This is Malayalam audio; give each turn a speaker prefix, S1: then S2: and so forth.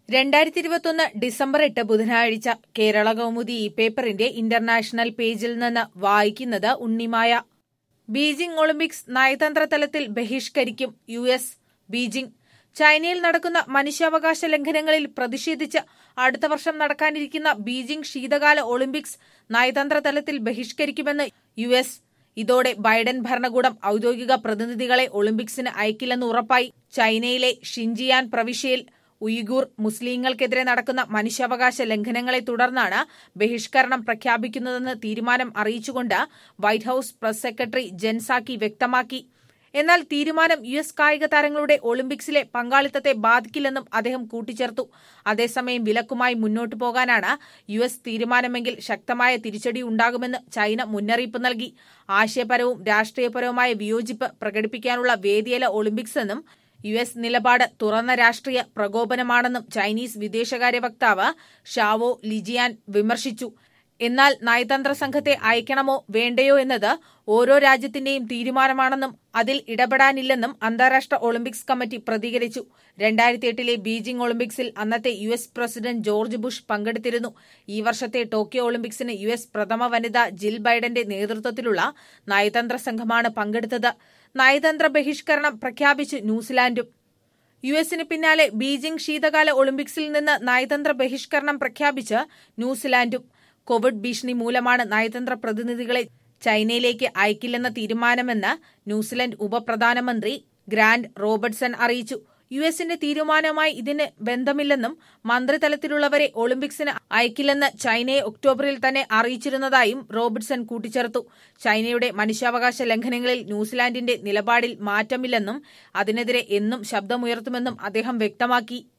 S1: രണ്ടായിരത്തി ഇരുപത്തൊന്ന് ഡിസംബർ എട്ട് ബുധനാഴ്ച കേരള കൗമുദി ഈ പേപ്പറിന്റെ ഇന്റർനാഷണൽ പേജിൽ നിന്ന് വായിക്കുന്നത് ഉണ്ണിമായ ബീജിംഗ് ഒളിമ്പിക്സ് നയതന്ത്ര തലത്തിൽ ബഹിഷ്കരിക്കും യു എസ് ബീജിംഗ് ചൈനയിൽ നടക്കുന്ന മനുഷ്യാവകാശ ലംഘനങ്ങളിൽ പ്രതിഷേധിച്ച് അടുത്ത വർഷം നടക്കാനിരിക്കുന്ന ബീജിംഗ് ശീതകാല ഒളിമ്പിക്സ് നയതന്ത്ര തലത്തിൽ ബഹിഷ്കരിക്കുമെന്ന് യു എസ് ഇതോടെ ബൈഡൻ ഭരണകൂടം ഔദ്യോഗിക പ്രതിനിധികളെ ഒളിമ്പിക്സിന് അയക്കില്ലെന്ന് ഉറപ്പായി ചൈനയിലെ ഷിൻജിയാൻ പ്രവിശ്യയിൽ ഉയ്ഗൂർ മുസ്ലിങ്ങൾക്കെതിരെ നടക്കുന്ന മനുഷ്യാവകാശ ലംഘനങ്ങളെ തുടർന്നാണ് ബഹിഷ്കരണം പ്രഖ്യാപിക്കുന്നതെന്ന് തീരുമാനം അറിയിച്ചുകൊണ്ട് White House press secretary Jen Psaki വ്യക്തമാക്കി എന്നാൽ തീരുമാനം യു എസ് കായിക താരങ്ങളുടെ ഒളിമ്പിക്സിലെ പങ്കാളിത്തത്തെ ബാധിക്കില്ലെന്നും അദ്ദേഹം കൂട്ടിച്ചേർത്തു അതേസമയം വിലക്കുമായി മുന്നോട്ടു പോകാനാണ് യു എസ് തീരുമാനമെങ്കിൽ ശക്തമായ തിരിച്ചടി ഉണ്ടാകുമെന്ന് ചൈന മുന്നറിയിപ്പ് നൽകി ആശയപരവും രാഷ്ട്രീയപരവുമായ വിയോജിപ്പ് പ്രകടിപ്പിക്കാനുള്ള വേദിയല ഒളിമ്പിക്സ് എന്നും യു എസ് നിലപാട് തുറന്ന രാഷ്ട്രീയ പ്രകോപനമാണെന്നും ചൈനീസ് വിദേശകാര്യ വക്താവ് ഷാവോ ലിജിയാൻ വിമർശിച്ചു എന്നാൽ നയതന്ത്ര സംഘത്തെ അയക്കണമോ വേണ്ടയോ എന്നത് ഓരോ രാജ്യത്തിന്റെയും തീരുമാനമാണെന്നും അതിൽ ഇടപെടാനില്ലെന്നും അന്താരാഷ്ട്ര ഒളിമ്പിക്സ് കമ്മിറ്റി പ്രതികരിച്ചു രണ്ടായിരത്തി എട്ടിലെ ബീജിംഗ് ഒളിമ്പിക്സിൽ അന്നത്തെ U S president George Bush പങ്കെടുത്തിരുന്നു ഈ വർഷത്തെ ടോക്കിയോ ഒളിമ്പിക്സിന് യു എസ് പ്രഥമ വനിത ജിൽ ബൈഡന്റെ നേതൃത്വത്തിലുള്ള നയതന്ത്ര സംഘമാണ് പങ്കെടുത്തത് നയതന്ത്ര ബഹിഷ്കരണം പ്രഖ്യാപിച്ച് ന്യൂസിലാൻഡും യു എസിന് പിന്നാലെ ബീജിംഗ് ശീതകാല ഒളിമ്പിക്സിൽ നിന്ന് നയതന്ത്ര ബഹിഷ്കരണം പ്രഖ്യാപിച്ച് ന്യൂസിലാൻഡും കോവിഡ് ഭീഷണി മൂലമാണ് നയതന്ത്ര പ്രതിനിധികളെ ചൈനയിലേക്ക് അയക്കില്ലെന്ന തീരുമാനമെന്ന് ന്യൂസിലൻഡ് ഉപപ്രധാനമന്ത്രി ഗ്രാൻഡ് റോബർട്ട്സൺ അറിയിച്ചു യു എസിന്റെ തീരുമാനവുമായി ഇതിന് ബന്ധമില്ലെന്നും മന്ത്രിതലത്തിലുള്ളവരെ ഒളിമ്പിക്സിന് അയക്കില്ലെന്ന് ചൈനയെ ഒക്ടോബറിൽ തന്നെ അറിയിച്ചിരുന്നതായും റോബർട്ട്സൺ കൂട്ടിച്ചേർത്തു ചൈനയുടെ മനുഷ്യാവകാശ ലംഘനങ്ങളിൽ ന്യൂസിലാൻഡിന്റെ നിലപാടിൽ മാറ്റമില്ലെന്നും അതിനെതിരെ എന്നും ശബ്ദമുയർത്തുമെന്നും അദ്ദേഹം വ്യക്തമാക്കി